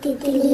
తితిలి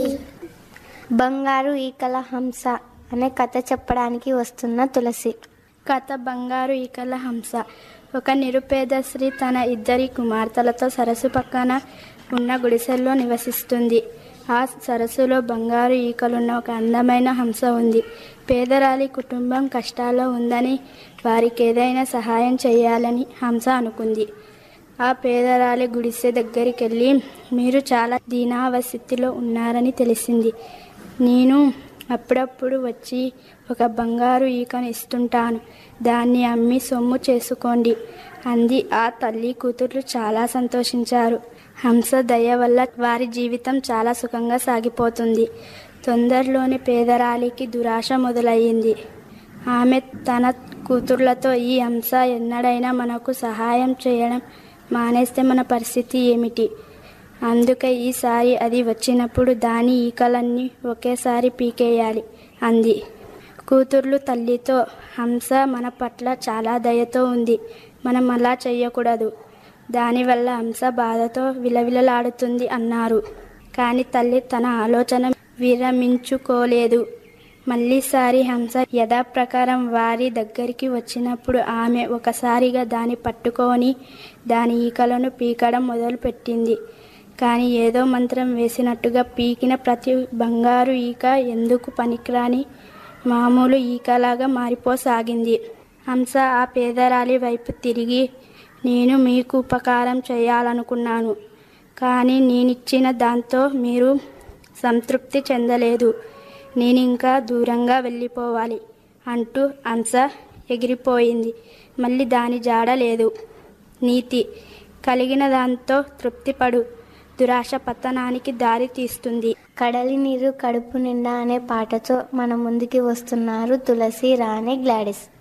బంగారు ఈకల హంస అనే కథ చెప్పడానికి వస్తున్న తులసి కథ బంగారు ఈకల హంస ఒక నిరుపేద స్త్రీ తన ఇద్దరి కుమార్తెలతో సరస్సు పక్కన ఉన్న గుడిసెల్లో నివసిస్తుంది ఆ సరస్సులో బంగారు ఈకలున్న ఒక అందమైన హంస ఉంది పేదరాలి కుటుంబం కష్టాల్లో ఉందని వారికి ఏదైనా సహాయం చేయాలని హంస అనుకుంది ఆ పేదరాలి గుడిసె దగ్గరికి వెళ్ళి మీరు చాలా దీనావస్థితిలో ఉన్నారని తెలిసింది నేను అప్పుడప్పుడు వచ్చి ఒక బంగారు ఈకను ఇస్తుంటాను దాన్ని అమ్మి సొమ్ము చేసుకోండి అంది ఆ తల్లి కూతుర్లు చాలా సంతోషించారు హంస దయ వల్ల వారి జీవితం చాలా సుఖంగా సాగిపోతుంది తొందరలోనే పేదరాలికి దురాశ మొదలయ్యింది ఆమె తన కూతుర్లతో ఈ హంస ఎన్నడైనా మనకు సహాయం చేయడం మానేస్తే మన పరిస్థితి ఏమిటి అందుకే ఈసారి అది వచ్చినప్పుడు దాని ఈకలన్నీ ఒకేసారి పీకేయాలి అంది కూతుర్లు తల్లితో హంస మన పట్ల చాలా దయతో ఉంది మనం అలా చెయ్యకూడదు దానివల్ల హంస బాధతో విలవిలలాడుతుంది అన్నారు కానీ తల్లి తన ఆలోచన విరమించుకోలేదు మళ్ళీసారి హంస యథాప్రకారం వారి దగ్గరికి వచ్చినప్పుడు ఆమె ఒకసారిగా దాన్ని పట్టుకొని దాని ఈకలను పీకడం మొదలుపెట్టింది కానీ ఏదో మంత్రం వేసినట్టుగా పీకిన ప్రతి బంగారు ఈక ఎందుకు పనికిరాని మామూలు ఈకలాగా మారిపోసాగింది హంస ఆ పేదరాలి వైపు తిరిగి నేను మీకు ఉపకారం చేయాలనుకున్నాను కానీ నేనిచ్చిన దాంతో మీరు సంతృప్తి చెందలేదు నేను ఇంకా దూరంగా వెళ్ళిపోవాలి అంటూ హంస ఎగిరిపోయింది మళ్ళీ దాని జాడ లేదు నీతి కలిగిన దాంతో తృప్తిపడు దురాశ పతనానికి దారి తీస్తుంది కడలి నీరు కడుపు నిండా అనే పాటతో మన ముందుకి వస్తున్నారు తులసి రాణి గ్లాడిస్